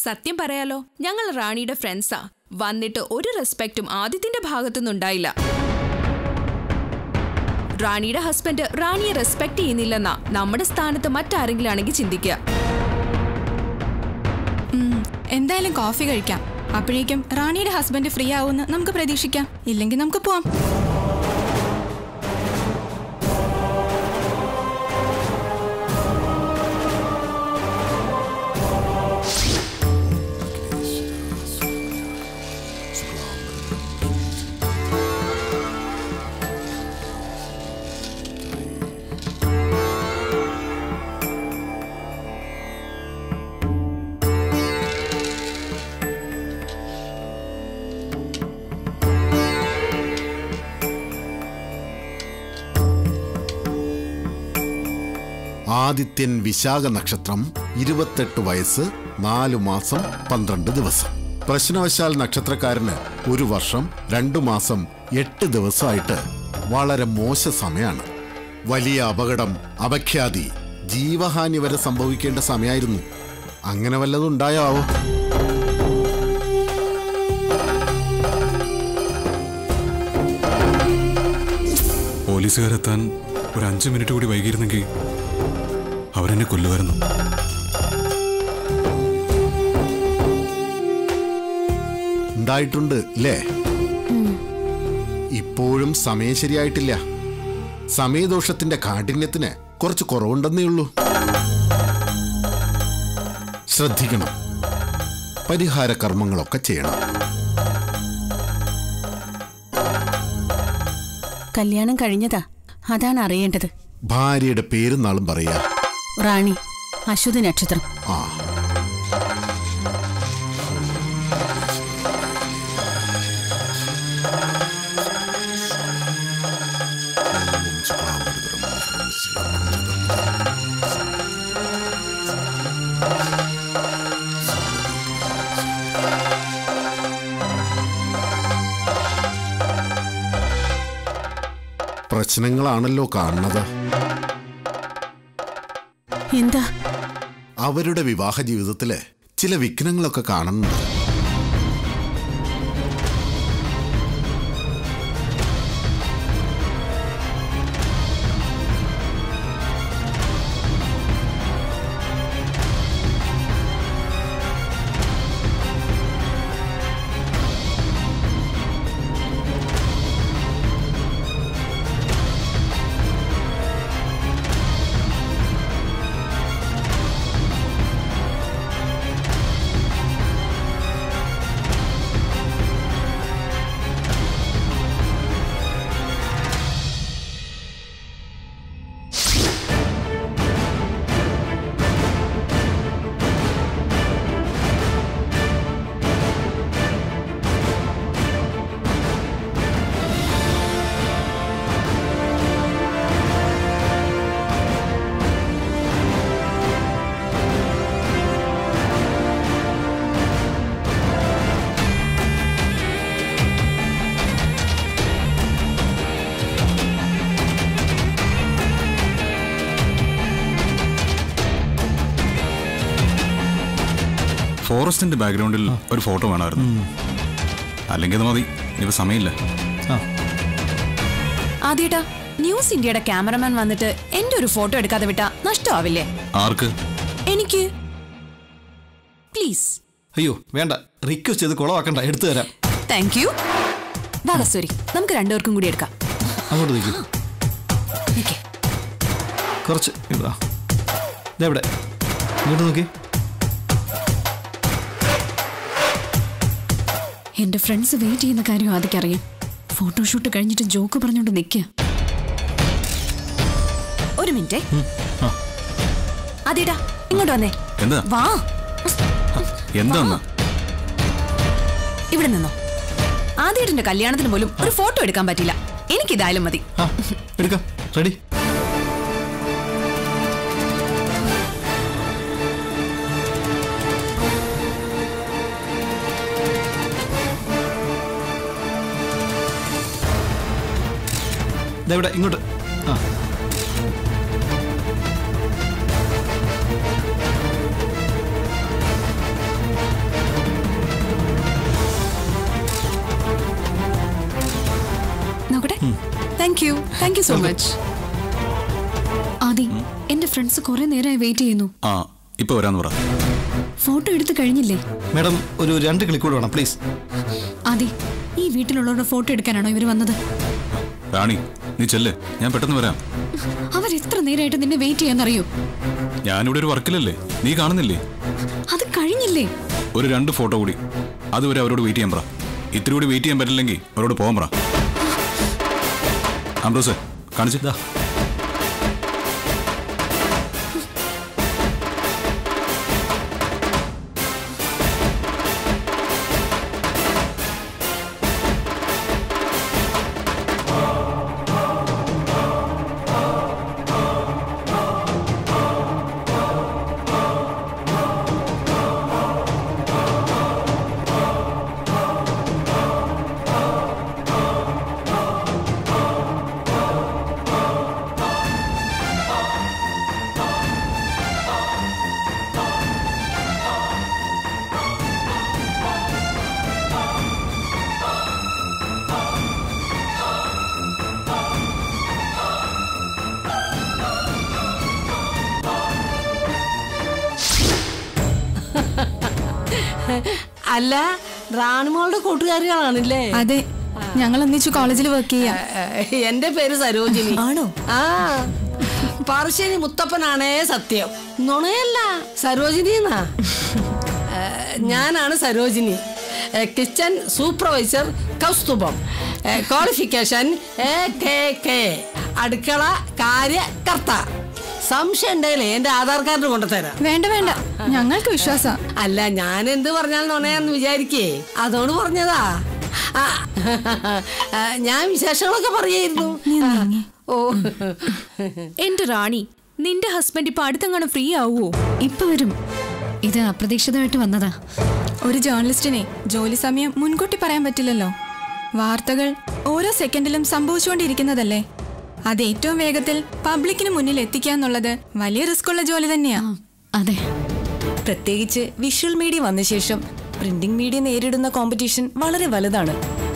സത്യം പറയാലോ ഞങ്ങൾ റാണിയുടെ ഫ്രണ്ട്സാ വന്നിട്ട് ഒരു റെസ്പെക്റ്റും ആദിത്യന്റെ ഭാഗത്തുനിന്നുണ്ടായില്ല റാണിയുടെ ഹസ്ബൻഡ് റാണിയെ റെസ്പെക്ട് ചെയ്യുന്നില്ലെന്നാ നമ്മുടെ സ്ഥാനത്ത് മറ്റാരെങ്കിലും ആണെങ്കിൽ ചിന്തിക്കുക ഉം, എന്തായാലും കോഫി കഴിക്കാം അപ്പോഴേക്കും റാണിയുടെ ഹസ്ബൻഡ് ഫ്രീ ആവുമെന്ന് നമുക്ക് പ്രതീക്ഷിക്കാം ഇല്ലെങ്കിൽ നമുക്ക് പോവാം ആദിത്യൻ വിശാഖ നക്ഷത്രം ഇരുപത്തെട്ട് വയസ്സ് നാലു മാസം പന്ത്രണ്ട് ദിവസം പ്രശ്നവശാൽ നക്ഷത്രക്കാരന് ഒരു വർഷം രണ്ടു മാസം എട്ട് ദിവസമായിട്ട് വളരെ മോശ സമയമാണ് വലിയ അപകടം അപഖ്യാതി ജീവഹാനി വരെ സംഭവിക്കേണ്ട സമയമായിരുന്നു അങ്ങനെ വല്ലതും ഉണ്ടായോ ആവോ പോലീസുകാരെത്താൻ ഒരു അഞ്ച് മിനിറ്റ് കൂടി വൈകിയിരുന്നെങ്കിൽ അവരെന്നെ കൊല്ലുമായിരുന്നു ഉണ്ടായിട്ടുണ്ട് ഇല്ലേ ഇപ്പോഴും സമയം ശരിയായിട്ടില്ല സമയദോഷത്തിന്റെ കാഠിന്യത്തിന് കുറച്ച് കുറവുണ്ടെന്നേ ഉള്ളൂ ശ്രദ്ധിക്കണം പരിഹാര കർമ്മങ്ങളൊക്കെ ചെയ്യണം കല്യാണം കഴിഞ്ഞതാ അതാണ് അറിയേണ്ടത് ഭാര്യയുടെ പേരും നാളും പറയാ റാണി അശ്വതി നക്ഷത്രം ആ പ്രശ്നങ്ങളാണല്ലോ കാണുന്നത് എന്താ അവരുടെ വിവാഹ ജീവിതത്തില് ചില വിഘ്നങ്ങളൊക്കെ കാണുന്നുണ്ട് ഫോറസ്റ്റിന്റെ ബാക്ക്ഗ്രൗണ്ടിൽ ഒരു ഫോട്ടോ വേണമായിരുന്നു അല്ലെങ്കിൽ അത് മതി ഇനിയിപ്പോ സമയമില്ല ആദ്യേട്ടാ ന്യൂസ് ഇന്ത്യയുടെ ക്യാമറമാൻ വന്നിട്ട് എന്റെ ഒരു ഫോട്ടോ എടുക്കാതെ വിട്ടാ നഷ്ടമാവില്ലേ ആർക്ക് എനിക്ക് പ്ലീസ് അയ്യോ വേണ്ട റിക്വസ്റ്റ് ചെയ്ത് കുളവാക്കണ്ട എടുത്തു തരാം താങ്ക് യു വാ കസ്തൂരി നമുക്ക് രണ്ടുപേർക്കും കൂടി എടുക്കാം അങ്ങോട്ട് നിൽക്കും നിക്കേ. കുറച്ച് ഇതാ ഇതെവിടെ ഇങ്ങോട്ട് നോക്കി എന്റെ ഫ്രണ്ട്സ് വെയിറ്റ് ചെയ്യുന്ന കാര്യം ആദ്യമറിയാം ഫോട്ടോഷൂട്ട് കഴിഞ്ഞിട്ട് ജോക്ക് പറഞ്ഞോണ്ട് നിൽക്കുക ഒരു മിനിറ്റ് ആദ്യേട്ടാ ഇങ്ങോട്ട് വന്നേ എന്താ വാ എന്താന്ന് ഇവിടെ നിന്നോ ആദ്യേട്ടന്റെ കല്യാണത്തിന് പോലും ഒരു ഫോട്ടോ എടുക്കാൻ പറ്റില്ല എനിക്കിതായാലും മതി ആ എടുക്കാം റെഡി ഇതെവിടെ ഇങ്ങോട്ട് ആ thank you thank you so much Aadi എന്റെ ഫ്രണ്ട്സ് കുറെ നേരമായി വെയിറ്റ് ചെയ്യുന്നു ആ ഇപ്പൊ വരാന്ന് പറ ഫോട്ടോ എടുത്ത് കഴിഞ്ഞില്ലേ മാഡം ഒരു രണ്ട് ക്ലിക്ക് കൂടെ വേണം പ്ലീസ് ആദി ഈ വീട്ടിലുള്ളവരുടെ ഫോട്ടോ എടുക്കാനാണോ ഇവർ വന്നത് റാണി നീ ചെല്ല് ഞാൻ പെട്ടെന്ന് വരാം അവർ എത്ര നേരമായിട്ട് നിന്നെ വെയിറ്റ് ചെയ്യാന്നറിയോ ഞാനിവിടെ ഒരു വർക്കിലല്ലേ നീ കാണുന്നില്ലേ അത് കഴിഞ്ഞില്ലേ ഒരു രണ്ട് ഫോട്ടോ കൂടി അതുവരെ അവരോട് വെയിറ്റ് ചെയ്യാൻ പറ ഇത്തിരി കൂടി വെയിറ്റ് ചെയ്യാൻ പറ്റില്ലെങ്കിൽ അവരോട് പോകാൻ പറ അംബ്രോസ് കാണിച്ചു ദാ അല്ല റാണിമോളുടെ കൂട്ടുകാരികളാണല്ലേ അതെ ഞങ്ങൾ ഒന്നിച്ച് കോളേജിൽ വർക്ക് ചെയ്യാം ഏഹ്, എന്റെ പേര് സരോജിനി ആണോ? ആ പറശ്ശേരി മുത്തപ്പനാണേ സത്യം നുണയല്ല സരോജിനി എന്നാ ഏഹ്, ഞാനാണ് സരോജിനി ഏഹ്, കിച്ചൺ സൂപ്പർവൈസർ കൗസ്തുഭം ഏഹ്, ക്വാളിഫിക്കേഷൻ എ കെ കെ അടുക്കള കാര്യകർത്ത സംശയം ഉണ്ടെങ്കിലേ എന്റെ ആധാർ കാർഡ് കൊണ്ടുതരാം വേണ്ട വേണ്ട ഞങ്ങൾക്ക് വിശ്വാസം അല്ല ഞാൻ എന്ത് പറഞ്ഞാൽ നുണയാന്ന് വിചാരിക്കേ അതോട് പറഞ്ഞതാ ആ, ആ, ഞാൻ വിശേഷങ്ങളൊക്കെ പറയായിരുന്നു ആ, ഓ എന്റെ റാണി നിന്റെ ഹസ്ബൻഡ് ഇപ്പൊ അടുത്തെങ്ങാനും ഫ്രീ ആവുമോ ഇപ്പൊ വരും ഇത് അപ്രതീക്ഷിതമായിട്ട് വന്നതാ ഒരു ജേർണലിസ്റ്റിനെ ജോലി സമയം മുൻകൂട്ടി പറയാൻ പറ്റില്ലല്ലോ വാർത്തകൾ ഓരോ സെക്കൻഡിലും സംഭവിച്ചുകൊണ്ടിരിക്കുന്നതല്ലേ അത് ഏറ്റവും വേഗത്തിൽ പബ്ലിക്കിന് മുന്നിൽ എത്തിക്കുക എന്നുള്ളത് വലിയ റിസ്ക് ഉള്ള ജോലി തന്നെയാ ആ, അതെ പ്രത്യേകിച്ച് വിഷ്വൽ മീഡിയ വന്ന ശേഷം പ്രിന്റിംഗ് മീഡിയ നേരിടുന്ന കോമ്പറ്റീഷൻ വളരെ വലുതാണ്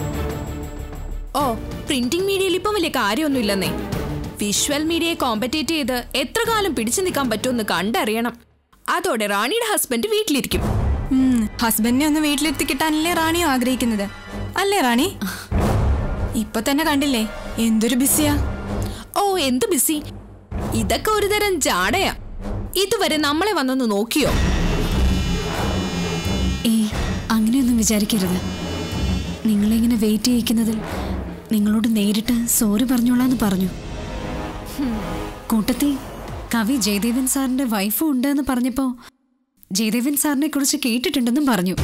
ഓ പ്രിന്റിംഗ് മീഡിയയിൽ ഇപ്പം വലിയ കാര്യമൊന്നുമില്ലെന്നേ വിഷ്വൽ മീഡിയയെ കോമ്പറ്റേറ്റ് ചെയ്ത് എത്ര കാലം പിടിച്ചു നിൽക്കാൻ പറ്റുമെന്ന് കണ്ടറിയണം അതോടെ റാണിയുടെ ഹസ്ബൻഡ് വീട്ടിലിരിക്കും ഉം, ഹസ്ബൻഡിനെ ഒന്ന് വീട്ടിലെത്തി കിട്ടാനല്ലേ റാണിയും ആഗ്രഹിക്കുന്നത് അല്ലേ റാണി ഇപ്പൊ തന്നെ കണ്ടില്ലേ എന്തൊരു ബിസിയാ ഓ എന്ത് ബിസി ഇതൊക്കെ ഒരുതരം ജാടയാ ഇതുവരെ നമ്മളെ വന്നൊന്ന് നോക്കിയോ ഏയ് അങ്ങനെയൊന്നും വിചാരിക്കരുത് നിങ്ങളിങ്ങനെ വെയിറ്റ് ചെയ്യിക്കുന്നതിൽ നിങ്ങളോട് നേരിട്ട് സോറി പറഞ്ഞോളാന്ന് പറഞ്ഞു ഹും, കൂട്ടത്തിൽ കവി ജയദേവൻ സാറിന്റെ വൈഫും ഉണ്ട് എന്ന് പറഞ്ഞപ്പോ ജയദേവൻ സാറിനെ കുറിച്ച് കേട്ടിട്ടുണ്ടെന്നും പറഞ്ഞു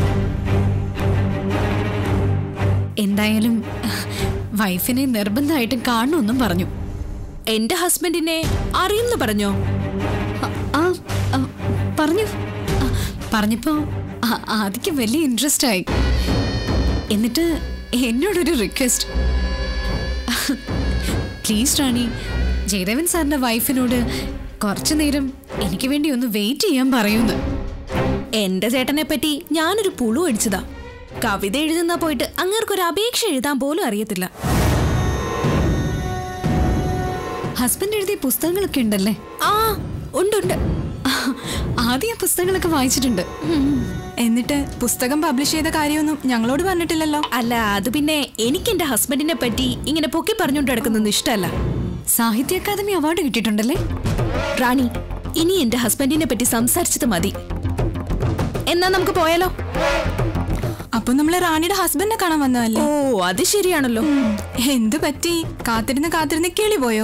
എന്തായാലും വൈഫിനെ നിർബന്ധമായിട്ടും കാണണമെന്നും പറഞ്ഞു എന്റെ ഹസ്ബൻഡിനെ അറിയുന്നു പറഞ്ഞോ അ- ആ ആ, പറഞ്ഞു ആ, പറഞ്ഞപ്പോ ആ- ആദിക്ക് വലിയ ഇൻട്രസ്റ്റ് ആയി എന്നിട്ട് എന്നോടൊരു റിക്വസ്റ്റ് പ്ലീസ് റാണി ജയദേവൻ സാറിന്റെ വൈഫിനോട് കുറച്ചു നേരം എനിക്ക് വേണ്ടി ഒന്ന് വെയിറ്റ് ചെയ്യാൻ പറയുന്നു എന്റെ ചേട്ടനെ പറ്റി ഞാനൊരു പുളു അടിച്ചതാ കവിത എഴുതുന്ന പോയിട്ട് അങ്ങേർക്കൊരു അപേക്ഷ എഴുതാൻ പോലും അറിയത്തില്ല ഹസ്ബൻഡ് എഴുതിയ പുസ്തകങ്ങളൊക്കെ ഉണ്ടല്ലേ ആ ഉണ്ടുണ്ട് ആദ്യം ആ പുസ്തകങ്ങളൊക്കെ വായിച്ചിട്ടുണ്ട് എന്നിട്ട് പുസ്തകം പബ്ലിഷ് ചെയ്ത കാര്യമൊന്നും ഞങ്ങളോട് പറഞ്ഞിട്ടില്ലല്ലോ അല്ല അത് പിന്നെ എനിക്ക് എന്റെ ഹസ്ബൻഡിനെ പറ്റി ഇങ്ങനെ പൊക്കി പറഞ്ഞുകൊണ്ട് കിടക്കുന്നൊന്നും ഇഷ്ടമല്ല സാഹിത്യ അക്കാദമി അവാർഡ് കിട്ടിയിട്ടുണ്ടല്ലേ റാണി ഇനി എന്റെ ഹസ്ബൻഡിനെ പറ്റി സംസാരിച്ചത് മതി എന്നാ നമുക്ക് പോയാലോ അപ്പൊ നമ്മള് റാണിയുടെ ഹസ്ബൻഡിനെ കാണാൻ വന്നതല്ലേ ഓ അത് ശരിയാണല്ലോ എന്തു പറ്റി കാത്തിരുന്ന് കാത്തിരുന്ന് കിളി പോയോ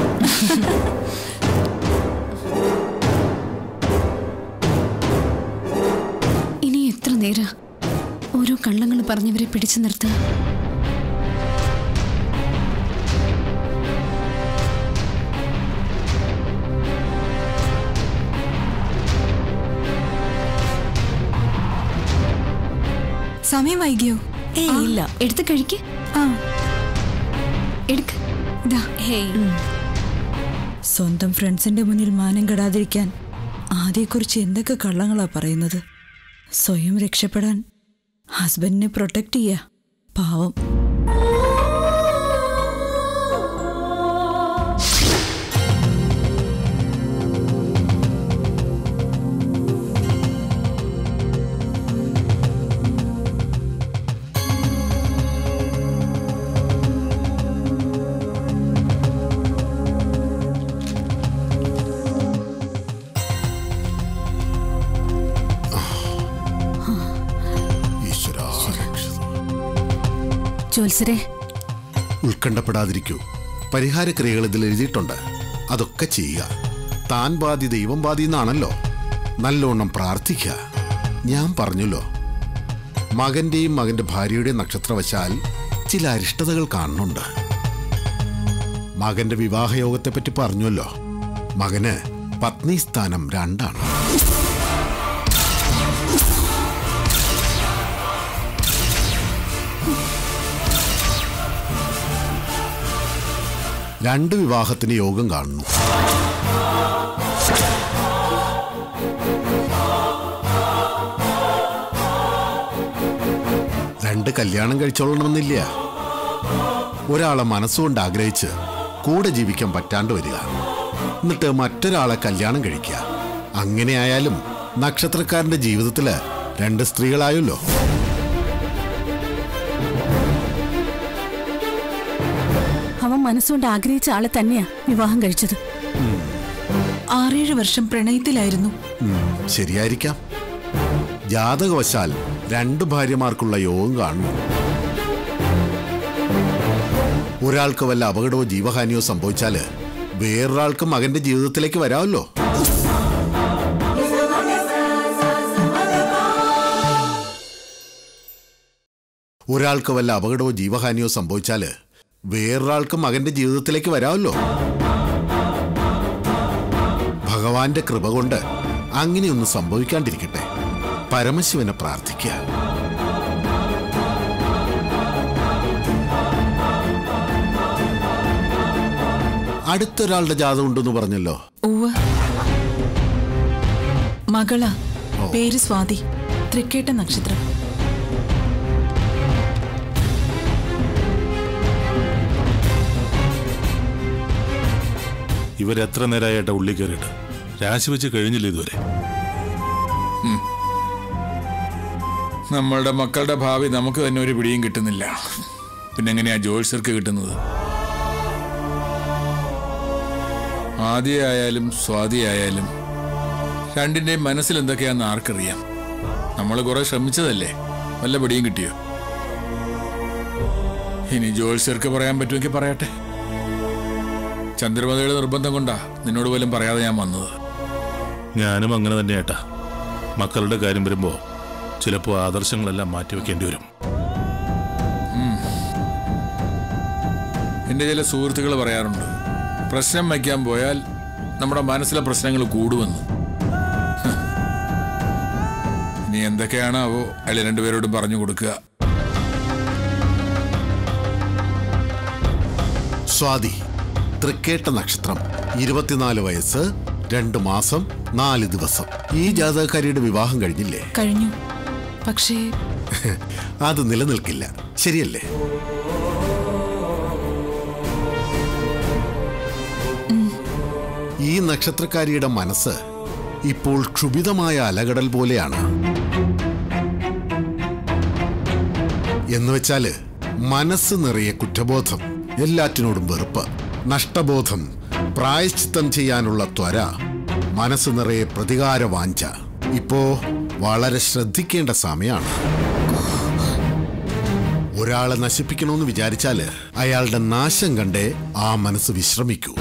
ഇനി എത്ര നേര ഓരോ കള്ളങ്ങൾ പറഞ്ഞവരെ പിടിച്ചു നിർത്തുക സമയം വൈകിയോ ഏ ഇല്ല എടുത്ത് കഴിക്ക് ആ എടുക്ക ഇതാ ഹേയ് സ്വന്തം ഫ്രണ്ട്സിന്റെ മുന്നിൽ മാനം കെടാതിരിക്കാൻ ആദ്യയെക്കുറിച്ച് എന്തൊക്കെ കള്ളങ്ങളാ പറയുന്നത് സ്വയം രക്ഷപ്പെടാൻ ഹസ്ബൻഡിനെ പ്രൊട്ടക്ട് ചെയ്യാ പാവം ജോത്സരെ ഉത്കണ്ഠപ്പെടാതിരിക്കൂ പരിഹാരക്രിയകൾ ഇതിൽ എഴുതിയിട്ടുണ്ട് അതൊക്കെ ചെയ്യുക താൻ ബാധി ദൈവം ബാധി എന്നാണല്ലോ നല്ലോണം പ്രാർത്ഥിക്കുക ഞാൻ പറഞ്ഞല്ലോ മകന്റെയും മകന്റെ ഭാര്യയുടെയും നക്ഷത്രവശാൽ ചില അരിഷ്ടതകൾ കാണുന്നുണ്ട് മകന്റെ വിവാഹയോഗത്തെപ്പറ്റി പറഞ്ഞല്ലോ മകന് പത്നി സ്ഥാനം രണ്ടാണ് രണ്ട് വിവാഹത്തിന് യോഗം കാണുന്നു രണ്ട് കല്യാണം കഴിച്ചോളണമെന്നില്ല ഒരാളെ മനസ്സുകൊണ്ട് ആഗ്രഹിച്ച് കൂടെ ജീവിക്കാൻ പറ്റാണ്ട് വരിക എന്നിട്ട് മറ്റൊരാളെ കല്യാണം കഴിക്കുക അങ്ങനെയായാലും നക്ഷത്രക്കാരന്റെ ജീവിതത്തില് രണ്ട് സ്ത്രീകളായല്ലോ അവൻ മനസ്സുകൊണ്ട് ആഗ്രഹിച്ച ആളെ തന്നെയാ വിവാഹം കഴിച്ചത് ആറേഴ് വർഷം പ്രണയത്തിലായിരുന്നു ഉം, ശരിയായിരിക്കാം ജാതകവശാൽ രണ്ട് ഭാര്യമാർക്കുള്ള യോഗം കാണുന്നു ഒരാൾക്ക് വല്ല അപകടമോ ജീവഹാനിയോ സംഭവിച്ചാല് വേറൊരാൾക്ക് മകന്റെ ജീവിതത്തിലേക്ക് വരാമല്ലോ ഒരാൾക്ക് വല്ല അപകടമോ ജീവഹാനിയോ സംഭവിച്ചാല് വേറൊരാൾക്ക് മകന്റെ ജീവിതത്തിലേക്ക് വരാമല്ലോ ഭഗവാന്റെ കൃപ കൊണ്ട് അങ്ങനെയൊന്നും സംഭവിക്കാണ്ടിരിക്കട്ടെ പരമശിവനെ പ്രാർത്ഥിക്കുക അടുത്തൊരാളുടെ ജാതകം ഉണ്ടെന്ന് പറഞ്ഞല്ലോ ഉവ്വ് മകളാ പേര് സ്വാതി തൃക്കേട്ട നക്ഷത്രം ഇവരെത്ര നേരമായിട്ടാ ഉള്ളി കയറിയിട്ട് രാശി വെച്ച് കഴിഞ്ഞില്ല ഇതുവരെ നമ്മളുടെ മക്കളുടെ ഭാവി നമുക്ക് തന്നെ ഒരു പിടിയും കിട്ടുന്നില്ല പിന്നെ എങ്ങനെയാ ജോത്സ്യർക്ക് കിട്ടുന്നത് ആദ്യയായാലും സ്വാതിയായാലും രണ്ടിൻ്റെയും മനസ്സിൽ എന്തൊക്കെയാന്ന് ആർക്കറിയാം നമ്മൾ കുറെ ശ്രമിച്ചതല്ലേ വല്ല പിടിയും കിട്ടിയോ ഇനി ജോത്സ്യർക്ക് പറയാൻ പറ്റുമെങ്കിൽ പറയട്ടെ ചന്ദ്രമതയുടെ നിർബന്ധം കൊണ്ടാ നിന്നോട് പോലും പറയാതെ ഞാൻ വന്നത് ഞാനും അങ്ങനെ തന്നെ ഏട്ടാ മക്കളുടെ കാര്യം വരുമ്പോൾ ചിലപ്പോൾ ആദർശങ്ങളെല്ലാം മാറ്റിവെക്കേണ്ടി വരും എൻ്റെ ചില സുഹൃത്തുക്കൾ പറയാറുണ്ട് പ്രശ്നം വയ്ക്കാൻ പോയാൽ നമ്മുടെ മനസ്സിലെ പ്രശ്നങ്ങൾ കൂടുമെന്ന് ഹ്. ഇനി എന്തൊക്കെയാണാവോ അയാൾ രണ്ടുപേരോടും പറഞ്ഞു കൊടുക്കുക സ്വാതി തൃക്കേട്ട നക്ഷത്രം ഇരുപത്തിനാല് വയസ്സ് രണ്ട് മാസം നാല് ദിവസം ഈ ജാതകക്കാരിയുടെ വിവാഹം കഴിഞ്ഞില്ലേ കഴിഞ്ഞു പക്ഷേ അത് നിലനിൽക്കില്ല ശരിയല്ലേ ഈ നക്ഷത്രക്കാരിയുടെ മനസ്സ് ഇപ്പോൾ ക്ഷുഭിതമായ അലകടൽ പോലെയാണ് എന്നുവെച്ചാല് മനസ്സ് നിറയെ കുറ്റബോധം എല്ലാറ്റിനോടും വെറുപ്പ് നഷ്ടബോധം പ്രായശ്ചിത്തം ചെയ്യാനുള്ള ത്വര മനസ്സ് നിറയെ പ്രതികാര വാഞ്ച ഇപ്പോ വളരെ ശ്രദ്ധിക്കേണ്ട സമയമാണ് ഒരാളെ നശിപ്പിക്കണമെന്ന് വിചാരിച്ചാല് അയാളുടെ നാശം കണ്ടേ ആ മനസ്സ് വിശ്രമിക്കൂ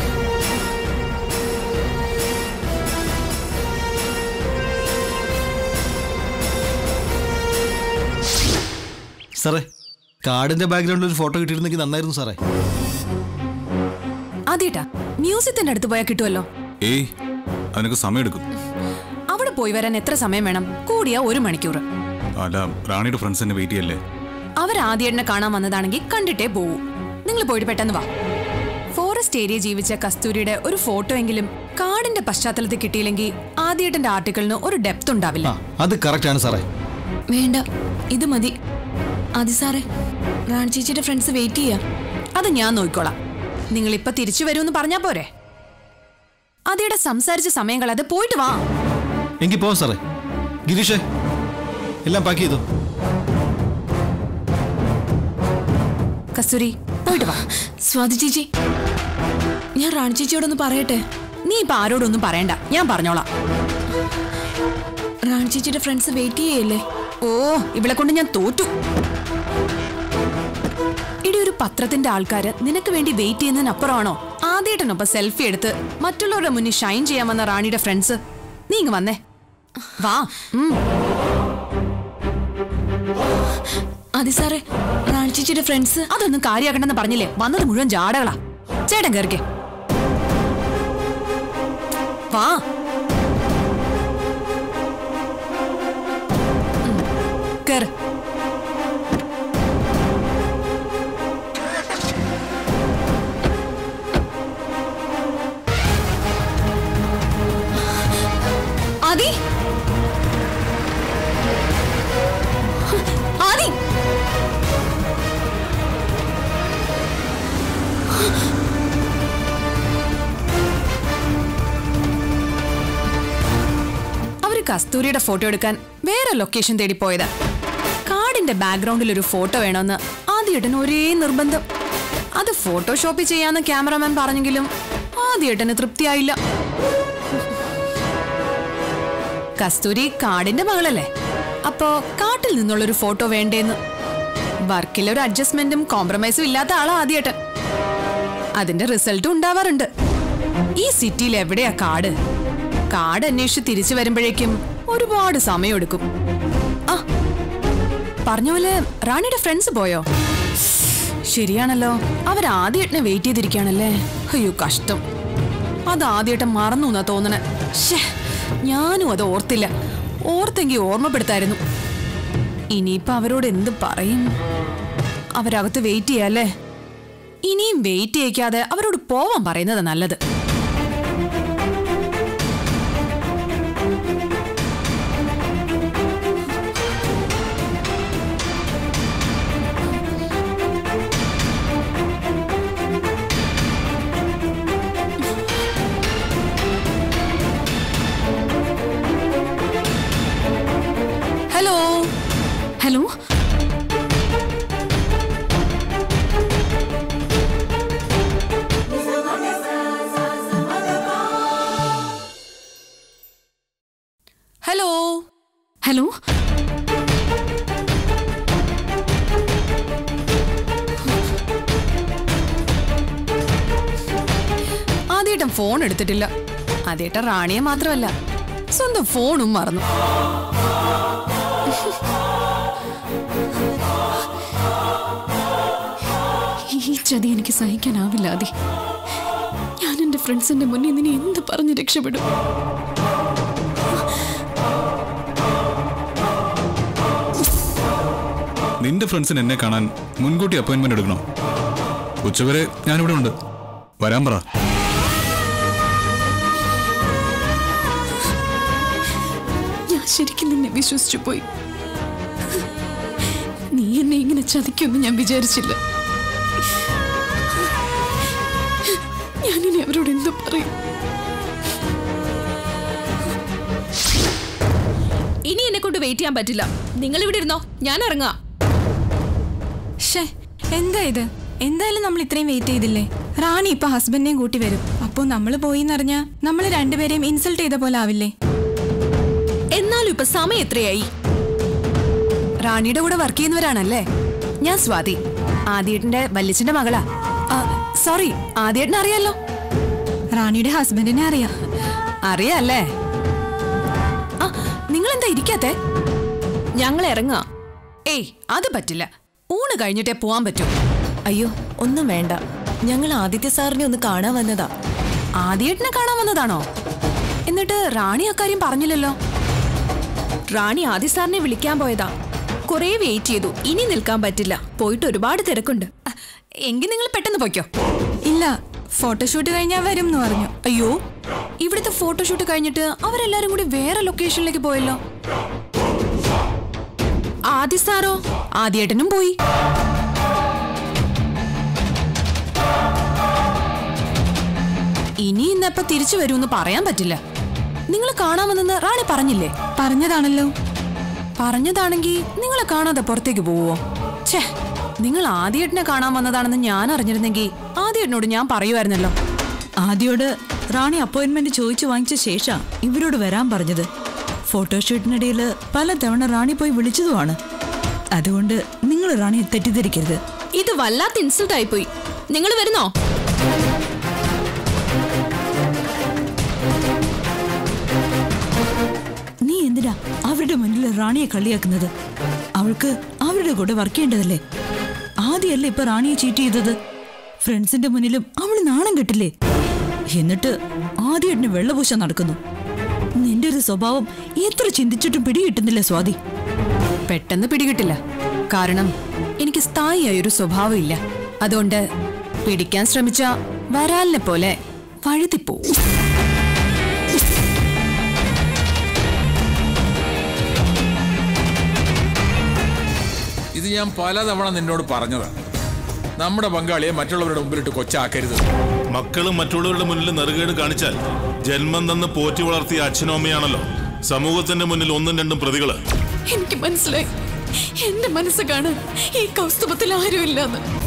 സാറേ കാർഡിന്റെ ബാക്ക്ഗ്രൗണ്ടിൽ ഒരു ഫോട്ടോ കിട്ടിയിരുന്നെങ്കിൽ നന്നായിരുന്നു സാറേ അതേട്ടാ മ്യൂസിയത്തിന്റെ അടുത്ത് പോയാൽ കിട്ടുമല്ലോ ഏയ് അതിനൊക്കെ സമയമെടുക്കും അവിടെ പോയി വരാൻ എത്ര സമയം വേണം കൂടിയ ഒരു മണിക്കൂർ അല്ല റാണിയുടെ ഫ്രണ്ട്സ് എന്നെ വെയിറ്റ് ചെയ്യല്ലേ അവരാദ്യേട്ടനെ കാണാൻ വന്നതാണെങ്കിൽ കണ്ടിട്ടേ പോവൂ നിങ്ങൾ പോയിട്ട് പെട്ടെന്ന് വാ ഫോറസ്റ്റ് ഏരിയ ജീവിച്ച കസ്തൂരിയുടെ ഒരു ഫോട്ടോ എങ്കിലും കാടിന്റെ പശ്ചാത്തലത്തിൽ കിട്ടിയില്ലെങ്കിൽ ആദ്യേട്ടന്റെ ആർട്ടിക്കിളിന് ഒരു ഡെപ്ത് ഉണ്ടാവില്ല അത് കറക്റ്റ് ആണ് സാറേ വേണ്ട ഇത് മതി അതി സാറേ റാണി ചേച്ചിയുടെ ഫ്രണ്ട്സ് വെയിറ്റ് ചെയ്യാ അത് ഞാൻ നോക്കിക്കോളാം നിങ്ങൾ ഇപ്പൊ തിരിച്ചു വരുമെന്ന് പറഞ്ഞാ പോരെ അതിയുടെ സംസാരിച്ച സമയം കളയാതെ പോയിട്ട് വാ എങ്കിൽ പോവാം സാറേ ഗിരീഷേ എല്ലാം പാക്ക് ചെയ്തു കസ്തൂരി പോയിട്ട് വാ സ്വാതി ചേച്ചി ഞാൻ റാണി ചേച്ചിയോടൊന്ന് പറയട്ടെ നീ ഇപ്പൊ ആരോടൊന്നും പറയണ്ട ഞാൻ പറഞ്ഞോളാം റാണി ചേച്ചിയുടെ ഫ്രണ്ട്സ് വെയിറ്റ് ചെയ്യല്ലേ ഓ ഇവളെ കൊണ്ട് ഞാൻ തോറ്റു പത്രത്തിന്റെ ആൾക്കാര് നിനക്ക് വേണ്ടി വെയിറ്റ് ചെയ്യുന്നതിനപ്പുറമാണോ ആദ്യേട്ടനൊപ്പം സെൽഫി എടുത്ത് മറ്റുള്ളവരുടെ മുന്നിൽ ഷൈൻ ചെയ്യാൻ വന്ന റാണിയുടെ ഫ്രണ്ട്സ് നീ ഇങ്ങ് വന്നേ വാ ഉം. അതെ സാറേ റാണി ചേച്ചിയുടെ ഫ്രണ്ട്സ് അതൊന്നും കാര്യമാക്കണ്ടെന്ന് പറഞ്ഞില്ലേ വന്നത് മുഴുവൻ ജാടകളാ ചേട്ടൻ കയറിക്കേ വാ ഉം, കേറ് ആദി ആദി അവര് കസ്തൂരിയുടെ ഫോട്ടോ എടുക്കാൻ വേറെ ലൊക്കേഷൻ തേടി പോയതാ കാടിന്റെ ബാക്ക്ഗ്രൗണ്ടിൽ ഒരു ഫോട്ടോ വേണമെന്ന് ആദ്യേട്ടന് ഒരേ നിർബന്ധം അത് ഫോട്ടോഷോപ്പിൽ ചെയ്യാന്ന് ക്യാമറമാൻ പറഞ്ഞെങ്കിലും ആദ്യേട്ടന് തൃപ്തിയായില്ല കസ്തൂരി കാടിന്റെ മകളല്ലേ അപ്പോ കാട്ടിൽ നിന്നുള്ളൊരു ഫോട്ടോ വേണ്ടേന്ന് വർക്കിൽ ഒരു അഡ്ജസ്റ്റ്മെന്റും കോംപ്രമൈസും ഇല്ലാത്ത ആളാ ആദ്യേട്ടൻ അതിന്റെ റിസൾട്ടും ഉണ്ടാവാറുണ്ട് ഈ സിറ്റിയിൽ എവിടെയാ കാട് കാട് അന്വേഷിച്ച് തിരിച്ചു വരുമ്പോഴേക്കും ഒരുപാട് സമയമെടുക്കും ആ പറഞ്ഞ പോലെ റാണിയുടെ ഫ്രണ്ട്സ് പോയോ ശരിയാണല്ലോ അവർ ആദ്യേട്ടനെ വെയിറ്റ് ചെയ്തിരിക്കുകയാണല്ലേ അയ്യോ കഷ്ടം അത് ആദ്യേട്ടൻ മറന്നു എന്നാ തോന്നണേ ശ്ശേ ഞാനും അത് ഓർത്തില്ല ഓർത്തെങ്കിൽ ഓർമ്മപ്പെടുത്തായിരുന്നു ഇനിയിപ്പോ അവരോട് എന്ത് പറയും അവരകത്ത് വെയിറ്റ് ചെയ്യാല്ലേ ഇനിയും വെയിറ്റ് ചെയ്യിക്കാതെ അവരോട് പോവാൻ പറയുന്നത് നല്ലത് ഹലോ ഹലോ ഹലോ ഹലോ ആദ്യേട്ടൻ ഫോൺ എടുത്തിട്ടില്ല ആദ്യേട്ടൻ റാണിയെ മാത്രമല്ല സ്വന്തം ഫോണും മറന്നു ഈ ചതി എനിക്ക് സഹിക്കാനാവില്ല ആദി ഞാൻ എന്റെ ഫ്രണ്ട്സിന്റെ മുന്നിൽ നിന്നെ എന്ത് പറഞ്ഞ് രക്ഷപ്പെടും നിന്റെ ഫ്രണ്ട്സിന് എന്നെ കാണാൻ മുൻകൂട്ടി അപ്പോയിന്റ്മെന്റ് എടുക്കണോ ഉച്ചവരെ ഞാനിവിടെ ഉണ്ട് വരാൻ പറ ഞാൻ ശരിക്കും നിന്നെ വിശ്വസിച്ചു പോയി നീ എന്നെ ഇങ്ങനെ ചതിക്കുമെന്ന് ഞാൻ വിചാരിച്ചില്ല ഞാനിനി അവരോട് എന്ത് പറയും ഇനി എന്നെ കൊണ്ട് വെയിറ്റ് ചെയ്യാൻ പറ്റില്ല നിങ്ങൾ ഇവിടെ ഇരുന്നോ ഞാൻ ഇറങ്ങാം ഷേ എന്താ ഇത് എന്തായാലും നമ്മൾ ഇത്രയും വെയിറ്റ് ചെയ്തില്ലേ റാണി ഇപ്പൊ ഹസ്ബൻഡിനെയും കൂട്ടി വരും അപ്പോ നമ്മൾ പോയി എന്നറിഞ്ഞ നമ്മൾ രണ്ടുപേരെയും ഇൻസൾട്ട് ചെയ്ത പോലെ ആവില്ലേ എന്നാലും ഇപ്പൊ സമയം എത്രയായി റാണിയുടെ കൂടെ വർക്ക് ചെയ്യുന്നവരാണല്ലേ ഞാൻ സ്വാതി ആദ്യേട്ടന്റെ വല്യച്ഛന്റെ മകളാ സോറി ആദ്യേട്ടനെ അറിയാലോ റാണിയുടെ ഹസ്ബൻഡിനെ അറിയാം അറിയാല്ലേ ആ നിങ്ങൾ എന്താ ഇരിക്കാത്തെ ഞങ്ങൾ ഇറങ്ങാ ഏയ് അത് പറ്റില്ല ഊണ് കഴിഞ്ഞിട്ടേ പോവാൻ പറ്റൂ അയ്യോ ഒന്നും വേണ്ട ഞങ്ങൾ ആദിത്യ സാറിനെ ഒന്ന് കാണാൻ വന്നതാ ആദ്യേട്ടനെ കാണാൻ വന്നതാണോ എന്നിട്ട് റാണി അക്കാര്യം പറഞ്ഞില്ലല്ലോ റാണി ആദി സാറിനെ വിളിക്കാൻ പോയതാ കുറേ വെയിറ്റ് ചെയ്തു ഇനി നിൽക്കാൻ പറ്റില്ല പോയിട്ട് ഒരുപാട് തിരക്കുണ്ട് അ, എങ്കിൽ നിങ്ങൾ പെട്ടെന്ന് പോയിക്കോ ഇല്ല ഫോട്ടോഷൂട്ട് കഴിഞ്ഞാൽ വരും എന്ന് പറഞ്ഞു അയ്യോ ഇവിടുത്തെ ഫോട്ടോഷൂട്ട് കഴിഞ്ഞിട്ട് അവരെല്ലാരും കൂടി വേറെ ലൊക്കേഷനിലേക്ക് പോയല്ലോ ആദി സാറോ ആദ്യേട്ടനും പോയി ഇനി ഇന്നപ്പ തിരിച്ചു വരുമെന്ന് പറയാൻ പറ്റില്ല നിങ്ങൾ കാണാമെന്ന് റാണി പറഞ്ഞില്ലേ പറഞ്ഞതാണല്ലോ പറഞ്ഞതാണെങ്കിൽ നിങ്ങളെ കാണാതെ പുറത്തേക്ക് പോവോ ഛേ നിങ്ങൾ ആദ്യേട്ടനെ കാണാൻ വന്നതാണെന്ന് ഞാൻ അറിഞ്ഞിരുന്നെങ്കിൽ ആദ്യേട്ടനോട് ഞാൻ പറയുമായിരുന്നല്ലോ ആദ്യോട് റാണി അപ്പോയിന്റ്മെന്റ് ചോദിച്ചു വാങ്ങിച്ച ശേഷം ഇവരോട് വരാൻ പറഞ്ഞത് ഫോട്ടോഷൂട്ടിനിടയിൽ പലതവണ റാണി പോയി വിളിച്ചതുമാണ് അതുകൊണ്ട് നിങ്ങൾ റാണിയെ തെറ്റിദ്ധരിക്കരുത് ഇത് വല്ലാത്ത ഇൻസൾട്ട് ആയിപ്പോയി നിങ്ങൾ വരുന്നോ നീ എന്തിനാ അവരുടെ മുന്നിൽ റാണിയെ കളിയാക്കുന്നത് അവൾക്ക് അവരുടെ കൂടെ വർക്ക് ചെയ്യേണ്ടതല്ലേ ആദ്യമല്ലേ ഇപ്പൊ റാണിയെ ചീറ്റ് ചെയ്തത് ഫ്രണ്ട്സിന്റെ മുന്നിലും അവൾ നാണം കെട്ടില്ലേ എന്നിട്ട് ആദ്യേട്ടന് വെള്ളപൂശം നടക്കുന്നു നിന്റെ ഒരു സ്വഭാവം എത്ര ചിന്തിച്ചിട്ടും പിടികിട്ടുന്നില്ല സ്വാതി പെട്ടെന്ന് പിടികിട്ടില്ല കാരണം എനിക്ക് സ്ഥായിയായൊരു സ്വഭാവം ഇല്ല അതുകൊണ്ട് പിടിക്കാൻ ശ്രമിച്ച വരാലിനെ പോലെ വഴുതിപ്പോവും ഇത് ഞാൻ പലതവണ നിന്നോട് പറഞ്ഞതാ നമ്മുടെ പങ്കാളിയെ മറ്റുള്ളവരുടെ മുമ്പിലിട്ട് കൊച്ചാക്കരുത് മക്കളും മറ്റുള്ളവരുടെ മുന്നിൽ നെറുകേട് കാണിച്ചാൽ ജന്മം തന്ന് പോറ്റി വളർത്തിയ അച്ഛനും അമ്മയാണല്ലോ സമൂഹത്തിന്റെ മുന്നിൽ ഒന്നും രണ്ടും പ്രതികള് എനിക്ക് മനസ്സിലായി എന്റെ മനസ്സ് കാണാൻ ഈ കൗസ്തുഭത്തിൽ ആരുമില്ലെന്ന്